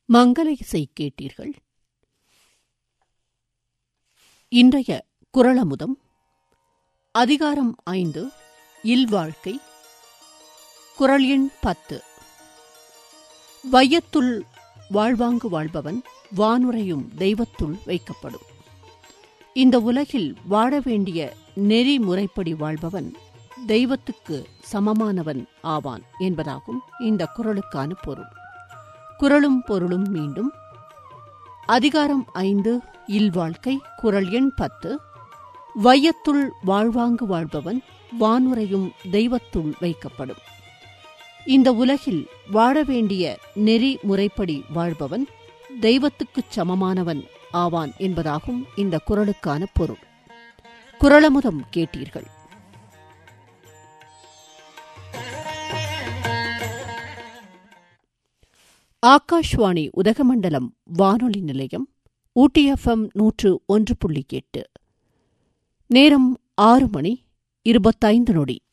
மங்கள இசை கேட்டீர்கள் இன்றைய குரளமுதம் அதிகாரம் ஐந்து இல்வாழ்க்கை குரல் எண் பத்து வையத்துள் வாழ்வாங்கு வாழ்பவன் வானுரையும் தெய்வத்துள் வைக்கப்படும் இந்த உலகில் வாழ வேண்டிய நெறிமுறைப்படி வாழ்பவன் தெய்வத்துக்கு சமமானவன் ஆவான் என்பதாகும் இந்த குரலுக்கான பொருள் குரலும் பொருளும் மீண்டும் அதிகாரம் ஐந்து இல்வாழ்க்கை குரல் எண் பத்து வையத்துள் வாழ்வாங்கு வாழ்பவன் வானுரையும் தெய்வத்துள் வைக்கப்படும் இந்த உலகில் வாழ வேண்டிய நெறி முறைப்படி வாழ்பவன் தெய்வத்துக்குச் சமமானவன் ஆவான் என்பதாகும் இந்த குரலுக்கான பொருள் குரலமுதம் கேட்டீர்கள் ஆகாஷ்வாணி உதகமண்டலம் வானொலி நிலையம் ஊட்டி எஃப்எம் நூற்று ஒன்று புள்ளி எட்டு நேரம் ஆறு மணி இருபத்தைந்து நொடி